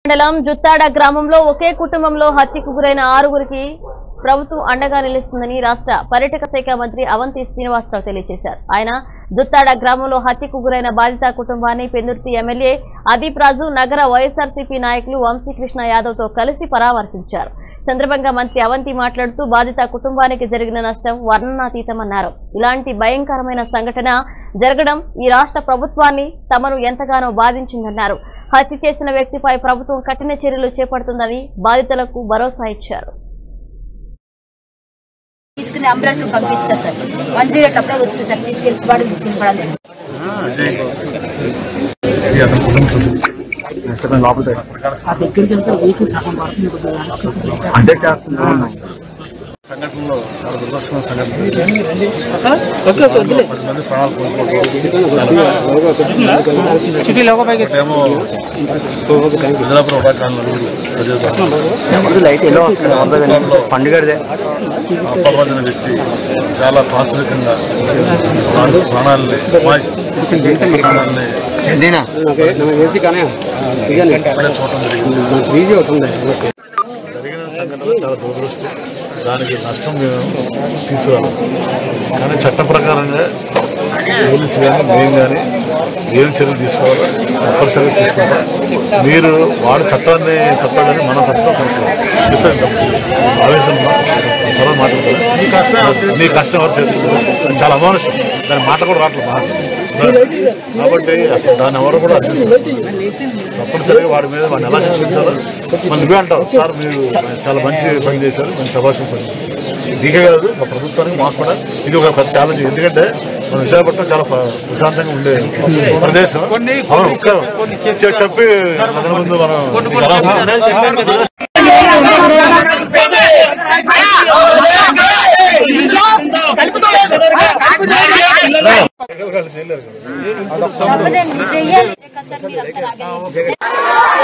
మండలం జుత్తాడ గ్రామంలో ఒకే కుటుంబంలో హత్యకు గురైన ఆరుగురికి ప్రభుత్వం అండగా నిలుస్తుందని రాష్ట్ర పర్యాటక శాఖ మంత్రి అవంతి శ్రీనివాసరావు తెలియజేశారు ఆయన జుత్తాడ గ్రామంలో హత్యకు గురైన బాధిత కుటుంబాన్ని పెందుర్తి ఎమ్మెల్యే అదీప్ రాజు నగర వైఎస్ఆర్సీపీ నాయకులు వంశీకృష్ణ యాదవ్ తో కలిసి పరామర్శించారు సందర్భంగా మంత్రి అవంతి మాట్లాడుతూ బాధిత కుటుంబానికి జరిగిన నష్టం వర్ణనాతీతమన్నారు ఇలాంటి భయంకరమైన సంఘటన జరగడం ఈ రాష్ట్ర ప్రభుత్వాన్ని తమను ఎంతగానో బాధించిందన్నారు హత్య చేసిన వ్యక్తిపై ప్రభుత్వం కఠిన చర్యలు చేపడుతుందని బాధితులకు భరోసా ఇచ్చారు తీసుకుని అంబులెన్స్ పంపించారు సార్ వన్ జీరో అప్పుడే వచ్చింది సార్ తీసుకెళ్ళి వాడు తీసుకుని పడాలి ఇది అతని కుటుంబ సభ్యులు నెక్స్ట్ అతను లోపల అంటే చేస్తున్నాం సంఘటనలో చాలా దుర్దర్శన సంఘటన పది మంది ప్రాణాలు కోల్పోవడం ఏమో విజయపురం ఉపాధ్యాయులు నలుగురు లైట్ ఎలా వస్తుంది పండుగదే అప్పర్వజన వ్యక్తి చాలా పాశవికంగా వారి ప్రాణాలని ప్రాణాలని ఇప్పుడే చూడటం జరిగింది జరిగిన సంఘటన చాలా దురదృష్టం దానికి నష్టం మేము తీసుకురాలి కానీ చట్ట ప్రకారంగా పోలీసు కానీ మేము కానీ ఏం చర్యలు తీసుకోవాలో తప్పనిసరిగా తీసుకుంటాం మీరు వాడు చట్టాన్ని తప్పాలని మన తప్ప చెప్పండి ఆవేశం త్వరగా మాట్లాడతారు నీ కష్టం ఎవరు తెలుసుకుంటారు చాలా అమానుషం దాని మాట కూడా రావట్లేదు మాట కాబట్టి అసలు దాన్ని ఎవరు కూడా తప్పనిసరిగా వాడి మీద వాడిని ఎలా శిక్షించాలో మన నువ్వే అంటావు సార్ మీరు చాలా మంచి పని చేశారు మంచి శభాషం పని నీకే కాదు మా ప్రభుత్వానికి మాకు కూడా ఇది ఒక పెద్ద ఛాలెంజ్ ఎందుకంటే మన విశాఖపట్నం చాలా ప్ర- ప్రశాంతంగా ఉండే ప్రదేశం అవును ఒక్క చె- చెప్పి మన ముందు మనం ఎలా- చెయ్యాలి కదా సార్ మీరు అంతా లాగే